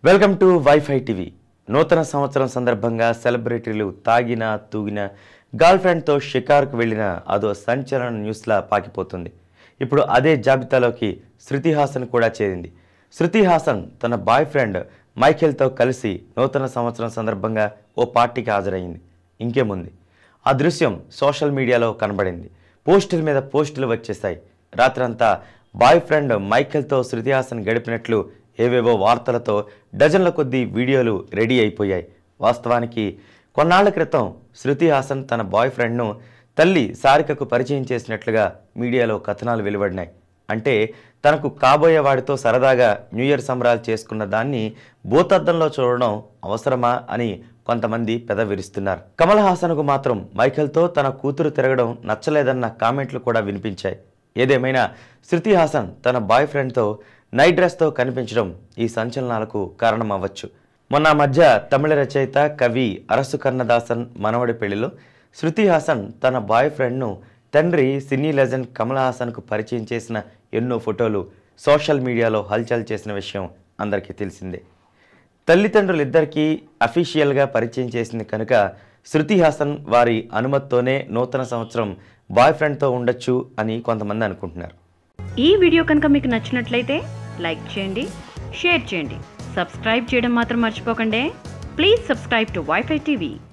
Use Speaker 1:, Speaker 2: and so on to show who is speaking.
Speaker 1: welcome to WiFi TV నూతన సంవత్సరం సందర్భంగా సెలబ్రిటీలు తాగిన తూగిన గర్ల్ ఫ్రెండ్తో షికార్కు వెళ్ళిన అదో సంచలన న్యూస్లా పాకిపోతుంది ఇప్పుడు అదే జాబితాలోకి శృతి హాసన్ కూడా చేరింది శృతి హాసన్ తన బాయ్ ఫ్రెండ్ మైఖేల్తో కలిసి నూతన సంవత్సరం సందర్భంగా ఓ పార్టీకి హాజరైంది ఇంకేముంది ఆ దృశ్యం సోషల్ మీడియాలో కనబడింది పోస్టుల మీద పోస్టులు వచ్చేసాయి రాత్రంతా బాయ్ ఫ్రెండ్ మైఖేల్తో శృతి హాసన్ గడిపినట్లు ఏవేవో వార్తలతో డజన్ల కొద్దీ వీడియోలు రెడీ అయిపోయాయి వాస్తవానికి కొన్నాళ్ల క్రితం శృతి హాసన్ తన బాయ్ ఫ్రెండ్ను తల్లి సారికకు పరిచయం చేసినట్లుగా మీడియాలో కథనాలు వెలువడినాయి అంటే తనకు కాబోయే వాడితో సరదాగా న్యూ ఇయర్ సంబరాలు చేసుకున్న దాన్ని భూతద్దంలో చూడడం అవసరమా అని కొంతమంది పెదవిరుస్తున్నారు కమల్ హాసన్కు మాత్రం మైఖేల్తో తన కూతురు తిరగడం నచ్చలేదన్న కామెంట్లు కూడా వినిపించాయి ఏదేమైనా శృతి హాసన్ తన బాయ్ ఫ్రెండ్తో నైట్ డ్రెస్తో కనిపించడం ఈ సంచలనాలకు కారణం అవ్వచ్చు మొన్న మధ్య తమిళ రచయిత కవి అరసు కన్నదాసన్ మనవడి పెళ్లిలో శృతి హాసన్ తన బాయ్ ఫ్రెండ్ను తండ్రి సినీ లెజెండ్ కమల్ హాసన్కు పరిచయం చేసిన ఎన్నో ఫోటోలు సోషల్ మీడియాలో హల్చల్ చేసిన విషయం అందరికీ తెలిసిందే తల్లిదండ్రులు ఇద్దరికీ అఫీషియల్గా పరిచయం చేసింది కనుక శృతి హాసన్ వారి అనుమతితోనే నూతన సంవత్సరం బాయ్ ఫ్రెండ్తో ఉండొచ్చు అని కొంతమంది అనుకుంటున్నారు
Speaker 2: ఈ వీడియో కనుక మీకు నచ్చినట్లయితే లైక్ చేయండి షేర్ చేయండి సబ్స్క్రైబ్ చేయడం మాత్రం మర్చిపోకండి please subscribe to WiFi TV